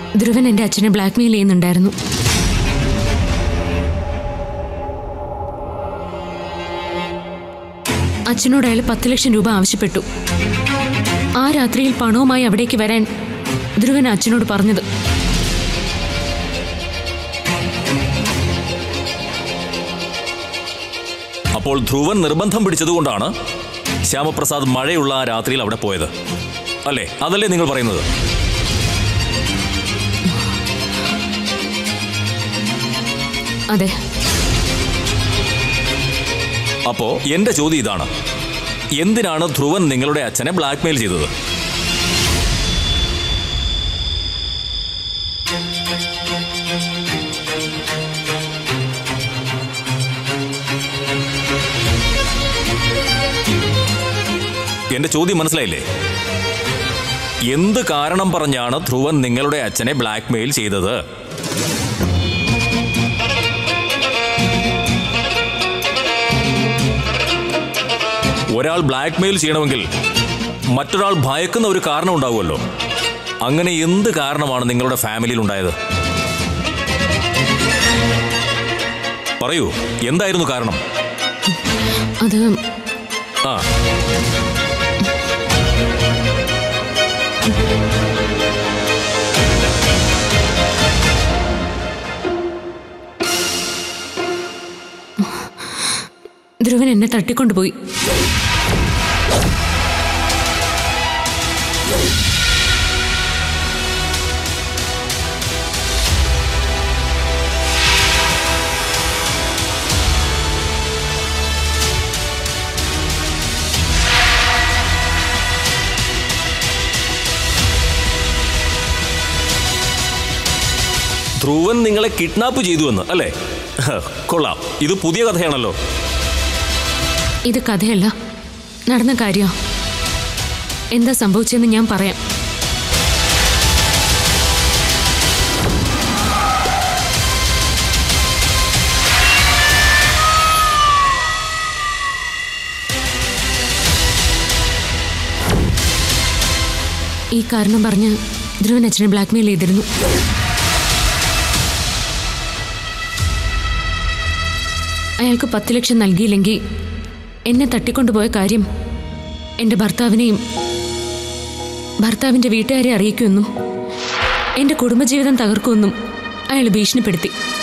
ധ്രുവൻ എന്റെ അച്ഛനെ ബ്ലാക്ക്മെയിൽ ചെയ്യുന്നുണ്ടായിരുന്നു അച്ഛനോട് അയാൾ പത്ത് ലക്ഷം രൂപ ആവശ്യപ്പെട്ടു ആ രാത്രിയിൽ പണവുമായി അവിടേക്ക് വരാൻ ധ്രുവൻ അച്ഛനോട് പറഞ്ഞത് അപ്പോൾ ധ്രുവൻ നിർബന്ധം പിടിച്ചതുകൊണ്ടാണ് ശ്യാമപ്രസാദ് മഴയുള്ള ആ രാത്രിയിൽ അവിടെ പോയത് അല്ലേ അതല്ലേ നിങ്ങൾ പറയുന്നത് അതെ അപ്പോ എന്റെ ചോദ്യം ഇതാണ് എന്തിനാണ് ധ്രുവൻ നിങ്ങളുടെ അച്ഛനെ ബ്ലാക്ക്മെയിൽ ചെയ്തത് എന്റെ ചോദ്യം മനസ്സിലായില്ലേ എന്ത് കാരണം പറഞ്ഞാണ് ധ്രുവൻ നിങ്ങളുടെ അച്ഛനെ ബ്ലാക്ക്മെയിൽ ചെയ്തത് ഒരാൾ ബ്ലാക്ക്മെയിൽ ചെയ്യണമെങ്കിൽ മറ്റൊരാൾ ഭയക്കുന്ന ഒരു കാരണം ഉണ്ടാവുമല്ലോ അങ്ങനെ എന്ത് കാരണമാണ് നിങ്ങളുടെ ഫാമിലിയിൽ ഉണ്ടായത് പറയൂ എന്തായിരുന്നു കാരണം അത് ആ ധ്രുവൻ എന്നെ തട്ടിക്കൊണ്ടുപോയി ധ്രുവൻ നിങ്ങളെ കിഡ്നാപ്പ് ചെയ്തുവെന്ന് അല്ലേ ഹ, കൊള്ളാം ഇത് പുതിയ കഥയാണല്ലോ ഇത് കഥയല്ല നടന്ന കാര്യ എന്താ സംഭവിച്ചതെന്ന് ഞാൻ പറയാം ഈ കാരണം പറഞ്ഞ് ധ്രുവൻ അച്ഛനെ ബ്ലാക്ക്മെയിൽ ചെയ്തിരുന്നു അയാൾക്ക് പത്ത് ലക്ഷം നൽകിയില്ലെങ്കിൽ എന്നെ തട്ടിക്കൊണ്ടുപോയ കാര്യം എൻ്റെ ഭർത്താവിനെയും ഭർത്താവിൻ്റെ വീട്ടുകാരെ അറിയിക്കുമെന്നും എൻ്റെ കുടുംബജീവിതം തകർക്കുമെന്നും അയാൾ ഭീഷണിപ്പെടുത്തി